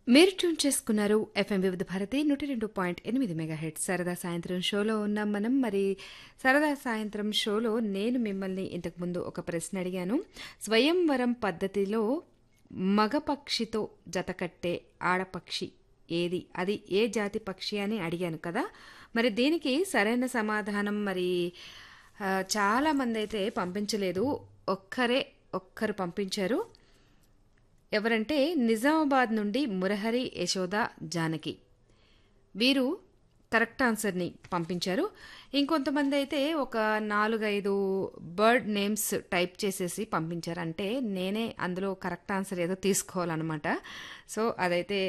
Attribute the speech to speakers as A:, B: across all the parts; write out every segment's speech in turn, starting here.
A: మీరు ట్యూన్ చేసుకున్నారు ఎఫ్ఎం వివిధ భారతి నూట రెండు పాయింట్ ఎనిమిది మెగా హెడ్ సరదా సాయంత్రం షోలో ఉన్నాం మనం మరి సరదా సాయంత్రం షోలో నేను మిమ్మల్ని ఇంతకుముందు ఒక ప్రశ్న అడిగాను స్వయంవరం పద్ధతిలో మగపక్షితో జతకట్టే ఆడపక్షి ఏది అది ఏ జాతి పక్షి అని అడిగాను కదా మరి దీనికి సరైన సమాధానం మరి ఆ, చాలా మంది అయితే పంపించలేదు ఒక్కరే ఒక్కరు పంపించారు ఎవరంటే నిజామాబాద్ నుండి మురహరి యశోద జానకి వీరు కరెక్ట్ ఆన్సర్ని పంపించారు ఇంకొంతమంది అయితే ఒక నాలుగైదు బర్డ్ నేమ్స్ టైప్ చేసేసి పంపించారు అంటే నేనే అందులో కరెక్ట్ ఆన్సర్ ఏదో తీసుకోవాలన్నమాట సో అదైతే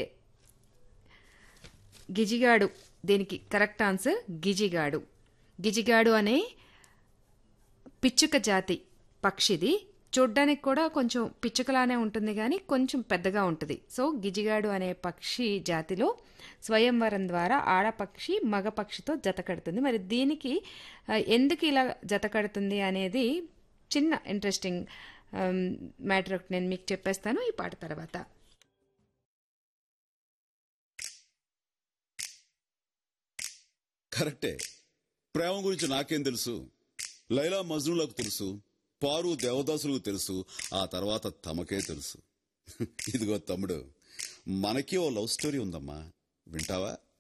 A: గిజిగాడు దీనికి కరెక్ట్ ఆన్సర్ గిజిగాడు గిజిగాడు అనే పిచ్చుక జాతి పక్షిది చూడ్డానికి కూడా కొంచెం పిచ్చుకలానే ఉంటుంది కానీ కొంచెం పెద్దగా ఉంటుంది సో గిజిగాడు అనే పక్షి జాతిలో స్వయంవరం ద్వారా ఆడపక్షి మగ పక్షితో జత కడుతుంది మరి దీనికి ఆ, ఎందుకు ఇలా జత కడుతుంది అనేది చిన్న ఇంట్రెస్టింగ్ మ్యాటర్ ఒకటి నేను మీకు చెప్పేస్తాను ఈ పాట తర్వాత
B: కరెక్టే ప్రేమ గురించి నాకేం తెలుసు లైలా మజ్నులకు తెలుసు పారు దేవదాసులకు తెలుసు ఆ తర్వాత తమకే తెలుసు ఇదిగో తమ్ముడు మనకి ఓ లవ్ స్టోరీ ఉందమ్మా వింటావా